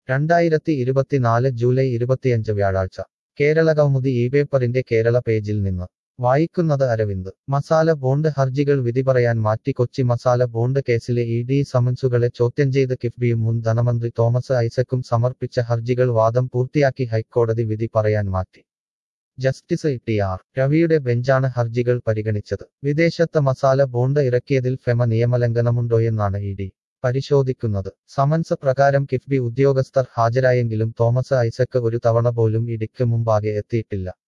രണ്ടായിരത്തി ഇരുപത്തിനാല് ജൂലൈ ഇരുപത്തിയഞ്ച് വ്യാഴാഴ്ച കേരള കൗമുദി ഈ പേപ്പറിന്റെ കേരള പേജിൽ നിന്ന് വായിക്കുന്നത് അരവിന്ദ് മസാല ബോണ്ട് ഹർജികൾ വിധി പറയാൻ മാറ്റി കൊച്ചി മസാല ബോണ്ട് കേസിലെ ഇ ഡി സമൻസുകളെ ചോദ്യം ചെയ്ത് കിഫ്ബിയും മുൻ ധനമന്ത്രി തോമസ് ഐസക്കും സമർപ്പിച്ച ഹർജികൾ വാദം പൂർത്തിയാക്കി ഹൈക്കോടതി വിധി പറയാൻ മാറ്റി ജസ്റ്റിസ് ടി ആർ രവിയുടെ ബെഞ്ചാണ് ഹർജികൾ പരിഗണിച്ചത് വിദേശത്ത് മസാല ബോണ്ട് ഇറക്കിയതിൽ ഫെമ നിയമലംഘനമുണ്ടോയെന്നാണ് ഇ ഡി പരിശോധിക്കുന്നത് സമൻസ് പ്രകാരം കിഫ്ബി ഉദ്യോഗസ്ഥർ ഹാജരായെങ്കിലും തോമസ് ഐസക്ക് ഒരു തവണ പോലും ഇടിക്ക് മുമ്പാകെ എത്തിയിട്ടില്ല